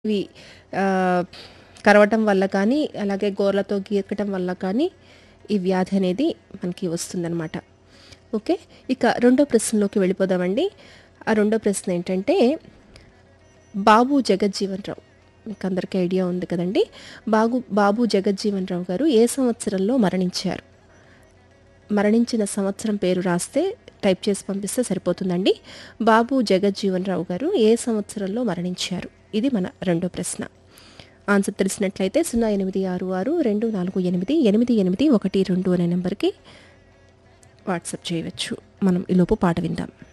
ఇవి ఆహ్, కరవటం వల్ల కానీ, అలాగే గోర్లతో గీకటం వల్ల కానీ, ఈ వ్యాధి అనేది మనకి వస్తుందనమాట. ఓకే. ఇక రెండో ప్రశ్నలోకి వెళ్ళిపోదామండి. ఆ రెండో ప్రశ్న ఏంటంటే, బాబు జగజ్జీవన్ రావు మీకందరికీ ఐడియా ఉంది కదండీ! బాగు బాబు జగజ్జీవన్ రావు గారు ఏ సంవత్సరంలో మరణించారు? మరణించిన సంవత్సరం పేరు రాస్తే టైప్ చేసి పంపిస్తే సరిపోతుందండి. బాబు జగజ్జీవన్ రావు గారు ఏ సంవత్సరంలో మరణించారు? ఇది మన రెండో ప్రశ్న. ఆన్సర్ తెలిసినట్లయితే 086624888812 అనే నంబర్‌కి వాట్సాప్ చేయవచ్చు. మనం ఈలోపు పాట విందాం.